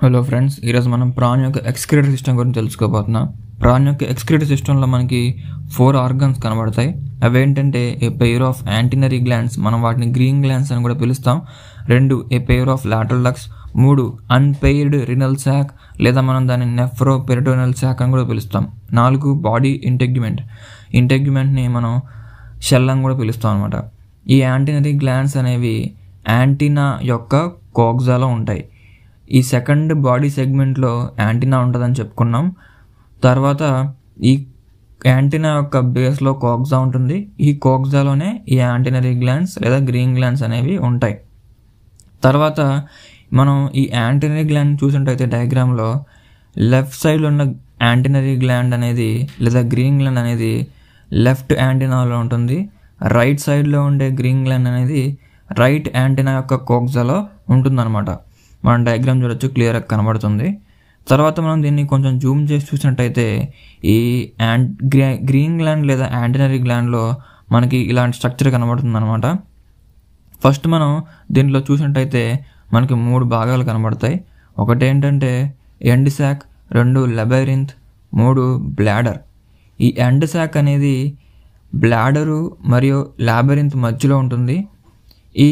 hello friends ఈరోజు మనం PRAN యొక్క ఎక్స్క్రిటరీ సిస్టమ్ గురించి తెలుసుకోబోతున్నాం ప్రాన్ యొక్క ఎక్స్క్రిటరీ సిస్టంలో మనకి ఫోర్ ఆర్గన్స్ కనబడతాయి అవి ఏంటంటే a pair of antennary glands మనం వాటిని గ్రీన్ గ్లాండ్స్ అని కూడా పిలుస్తాం రెండు a pair of lateral ducts మూడు అన్పెయిర్డ్ రినల్ శాక్ లేదా మనం దాన్ని నెఫ్రో పెరిటోనల్ శాక్ అని కూడా పిలుస్తాం నాలుగు బాడీ ఇంటెగ్యుమెంట్ ఇంటెగ్యుమెంట్ని మనం షెల్ అని కూడా పిలుస్తాం అనమాట ఈ యాంటీనరీ గ్లాండ్స్ అనేవి యాంటీనా యొక్క కోగ్జాలో ఉంటాయి ఈ సెకండ్ బాడీ సెగ్మెంట్లో యాంటీనా ఉంటుందని చెప్పుకున్నాం తర్వాత ఈ యాంటీనా యొక్క బేస్లో కోగ్జా ఉంటుంది ఈ కోగ్జాలోనే ఈ యాంటీనరీ గ్లాండ్స్ లేదా గ్రీన్ గ్లాండ్స్ అనేవి ఉంటాయి తర్వాత మనం ఈ యాంటీనరీ గ్లాండ్ చూసినట్టయితే డయాగ్రామ్లో లెఫ్ట్ సైడ్లో ఉన్న యాంటీనరీ గ్లాండ్ అనేది లేదా గ్రీన్ గ్లాండ్ అనేది లెఫ్ట్ యాంటీనాలో ఉంటుంది రైట్ సైడ్లో ఉండే గ్రీన్ గ్లాండ్ అనేది రైట్ యాంటీనా యొక్క కోక్జాలో ఉంటుందన్నమాట మనం డయాగ్రామ్ చూడొచ్చు క్లియర్గా కనబడుతుంది తర్వాత మనం దీన్ని కొంచెం జూమ్ చేసి చూసినట్టయితే ఈ యాంట్ గ్రీన్ గ్లాండ్ లేదా యాంటీనరీ గ్లాండ్లో మనకి ఇలాంటి స్ట్రక్చర్ కనబడుతుంది అనమాట ఫస్ట్ మనం దీంట్లో చూసినట్టయితే మనకి మూడు భాగాలు కనబడతాయి ఒకటి ఏంటంటే ఎండ్ శాక్ రెండు లెబైరింత్ మూడు బ్లాడర్ ఈ ఎండ్ శాక్ అనేది బ్లాడరు మరియు లాబరింత్ మధ్యలో ఉంటుంది ఈ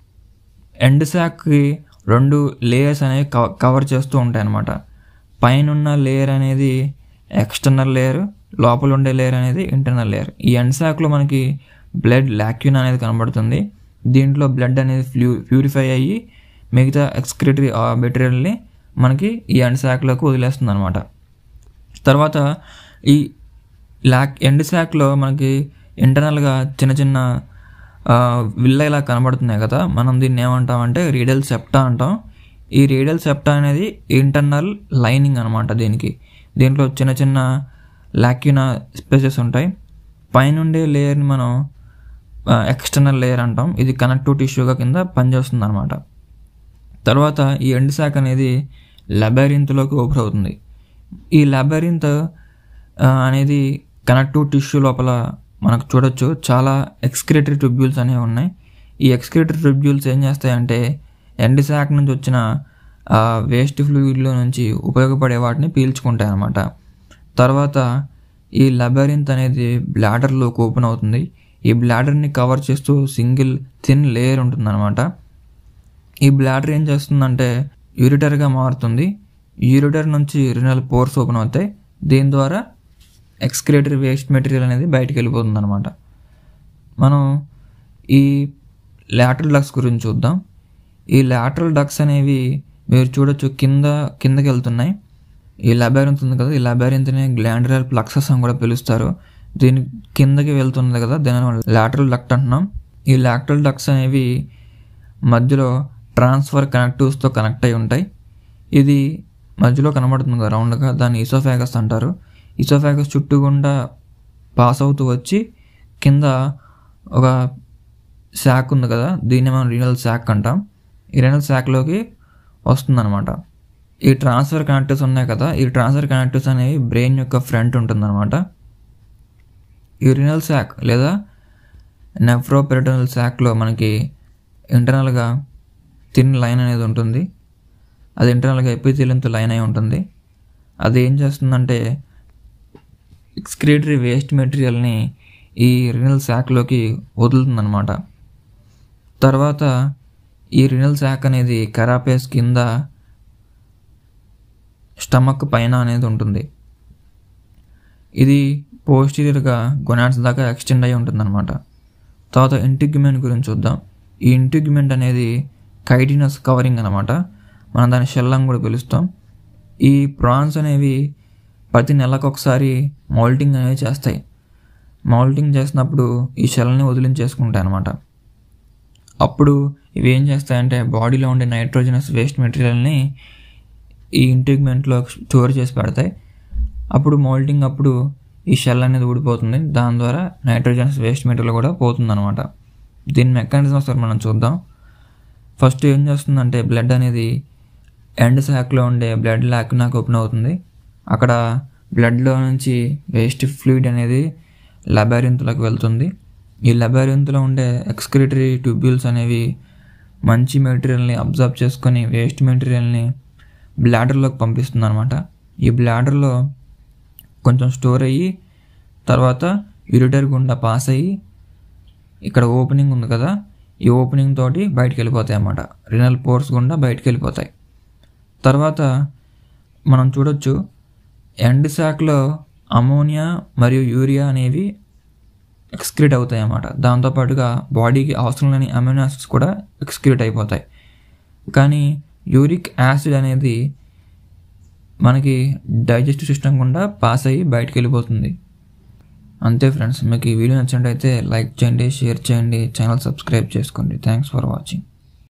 ఎండ్ శాక్కి రెండు లేయర్స్ అనేవి కవర్ చేస్తూ ఉంటాయి అన్నమాట పైన ఉన్న లేయర్ అనేది ఎక్స్టర్నల్ లేయర్ లోపల ఉండే లేయర్ అనేది ఇంటర్నల్ లేయర్ ఈ ఎండ్ శాక్లో మనకి బ్లడ్ లాక్యూన్ అనేది కనబడుతుంది దీంట్లో బ్లడ్ అనేది ఫ్లూ ప్యూరిఫై అయ్యి మిగతా ఎక్స్క్రిటరీ మెటీరియల్ని మనకి ఈ ఎండ్ శాక్లోకి వదిలేస్తుంది అనమాట తర్వాత ఈ లాక్ ఎండ్ శాక్లో మనకి ఇంటర్నల్గా చిన్న చిన్న విల్ల ఇలా కనబడుతున్నాయి కదా మనం దీన్ని ఏమంటామంటే రీడల్ సెప్టా అంటాం ఈ రీడల్ సెప్టా అనేది ఇంటర్నల్ లైనింగ్ అనమాట దీనికి దీంట్లో చిన్న చిన్న లాక్యునా స్పేసెస్ ఉంటాయి పైనుండే లేయర్ని మనం ఎక్స్టర్నల్ లేయర్ అంటాం ఇది కనెక్టివ్ టిష్యూగా కింద పనిచేస్తుంది అనమాట తర్వాత ఈ ఎండ్ శాక్ అనేది లెబరింత్లోకి ఓపెన్ అవుతుంది ఈ లెబరింత్ అనేది కనెక్టివ్ టిష్యూ లోపల మనకు చూడొచ్చు చాలా ఎక్స్క్రిటరీ ట్రిబ్యూల్స్ అనేవి ఉన్నాయి ఈ ఎక్స్క్రిటరీ ట్రిబ్యూల్స్ ఏం చేస్తాయంటే ఎండ్ శాక్ నుంచి వచ్చిన వేస్ట్ ఫ్లూయిడ్లో నుంచి ఉపయోగపడే వాటిని పీల్చుకుంటాయి అన్నమాట తర్వాత ఈ లెబరింత్ అనేది బ్లాడర్లోకి ఓపెన్ అవుతుంది ఈ బ్లాడర్ని కవర్ చేస్తూ సింగిల్ థిన్ లేయర్ ఉంటుందన్నమాట ఈ బ్లాడర్ ఏం చేస్తుందంటే యూరిటర్గా మారుతుంది యూరిటర్ నుంచి రినల్ పోర్స్ ఓపెన్ అవుతాయి దీని ద్వారా ఎక్స్క్రేటరీ వేస్ట్ మెటీరియల్ అనేది బయటకు వెళ్ళిపోతుంది అనమాట మనం ఈ లాటరల్ డక్స్ గురించి చూద్దాం ఈ లాటరల్ డక్స్ అనేవి మీరు చూడొచ్చు కింద కిందకి వెళ్తున్నాయి ఈ లబారింత్ ఉంది కదా ఈ లబారింత్ని గ్లాండ్రల్ ప్లక్సెస్ అని కూడా పిలుస్తారు దీని కిందకి వెళ్తుంది కదా దీని లాటరల్ డక్ట్ అంటున్నాం ఈ లాటరల్ డక్స్ అనేవి మధ్యలో ట్రాన్స్ఫర్ కనెక్టివ్స్తో కనెక్ట్ అయి ఉంటాయి ఇది మధ్యలో కనబడుతుంది కదా రౌండ్గా దాన్ని ఇసోఫాగస్ అంటారు ఇసోఫాగస్ చుట్టూ గుండా పాస్ అవుతూ వచ్చి కింద ఒక శాక్ ఉంది కదా దీన్ని మనం రీనల్ శాక్ అంటాం ఈ రీనల్ శాక్లోకి వస్తుందన్నమాట ఈ ట్రాన్స్ఫర్ కనెక్టివ్స్ ఉన్నాయి కదా ఈ ట్రాన్స్ఫర్ కనెక్టివ్స్ అనేవి బ్రెయిన్ యొక్క ఫ్రంట్ ఉంటుందన్నమాట ఈ రీనల్ శాక్ లేదా నెఫ్రోపెరిటనల్ శాక్లో మనకి ఇంటర్నల్గా థిన్ లైన్ అనేది ఉంటుంది అది ఇంటర్నల్గా ఎపిథీలియంతో లైన్ అయి ఉంటుంది అది ఏం చేస్తుందంటే ఎక్స్క్రిటరీ వేస్ట్ మెటీరియల్ని ఈ రినల్ శాక్లోకి వదులుతుందన్నమాట తర్వాత ఈ రినల్ శాక్ అనేది కరాపేస్ కింద స్టమక్ పైన అనేది ఉంటుంది ఇది పోస్టీరియర్గా గొనాట్స్ దాకా ఎక్స్టెండ్ అయి ఉంటుందన్నమాట తర్వాత ఇంటిగ్యుమెంట్ గురించి చూద్దాం ఈ ఇంటిగ్యుమెంట్ అనేది కైటినస్ కవరింగ్ అనమాట మనం దాన్ని షెల్లం కూడా పిలుస్తాం ఈ ప్రాన్స్ అనేవి ప్రతి నెలకు ఒకసారి మౌల్టింగ్ అనేవి చేస్తాయి మౌల్టింగ్ చేసినప్పుడు ఈ షెల్ని వదిలించేసుకుంటాయి అనమాట అప్పుడు ఇవి ఏం చేస్తాయంటే బాడీలో ఉండే నైట్రోజనస్ వేస్ట్ మెటీరియల్ని ఈ ఇంటిగ్మెంట్లో స్టోర్ చేసి పెడతాయి అప్పుడు మౌల్టింగ్ అప్పుడు ఈ షెల్ అనేది ఊడిపోతుంది దాని ద్వారా నైట్రోజనస్ వేస్ట్ మెటీరియల్ కూడా పోతుంది అనమాట దీని మెకానిజం ఒకసారి మనం చూద్దాం ఫస్ట్ ఏం చేస్తుందంటే బ్లడ్ అనేది ఎండ్ శాక్లో ఉండే బ్లడ్ ల్యాక్ నాకు ఓపెన్ అవుతుంది అక్కడ బ్లడ్లో నుంచి వేస్ట్ ఫ్లూయిడ్ అనేది లబారింతులకు వెళ్తుంది ఈ లబారింతులో ఉండే ఎక్స్క్రిటరీ ట్యూబ్యూల్స్ అనేవి మంచి మెటీరియల్ని అబ్జర్వ్ చేసుకొని వేస్ట్ మెటీరియల్ని బ్లాడర్లోకి పంపిస్తుంది అనమాట ఈ బ్లాడర్లో కొంచెం స్టోర్ అయ్యి తర్వాత యూరిటర్ గుండా పాస్ అయ్యి ఇక్కడ ఓపెనింగ్ ఉంది కదా ఈ ఓపెనింగ్ తోటి బయటికి వెళ్ళిపోతాయి అన్నమాట రినల్ పోర్స్ గుండా బయటికి వెళ్ళిపోతాయి తర్వాత మనం చూడొచ్చు ఎండ్ శాక్లో అమోనియా మరియు యూరియా అనేవి ఎక్స్క్రీట్ అవుతాయి అన్నమాట దాంతోపాటుగా బాడీకి అవసరం లేని అమినో యాసిడ్స్ కూడా ఎక్స్క్రీట్ అయిపోతాయి కానీ యూరిక్ యాసిడ్ అనేది మనకి డైజెస్టివ్ సిస్టమ్ గుండా పాస్ అయ్యి బయటికి వెళ్ళిపోతుంది అంతే ఫ్రెండ్స్ మీకు ఈ వీడియో నచ్చినట్టయితే లైక్ చేయండి షేర్ చేయండి ఛానల్ సబ్స్క్రైబ్ చేసుకోండి థ్యాంక్స్ ఫర్ వాచింగ్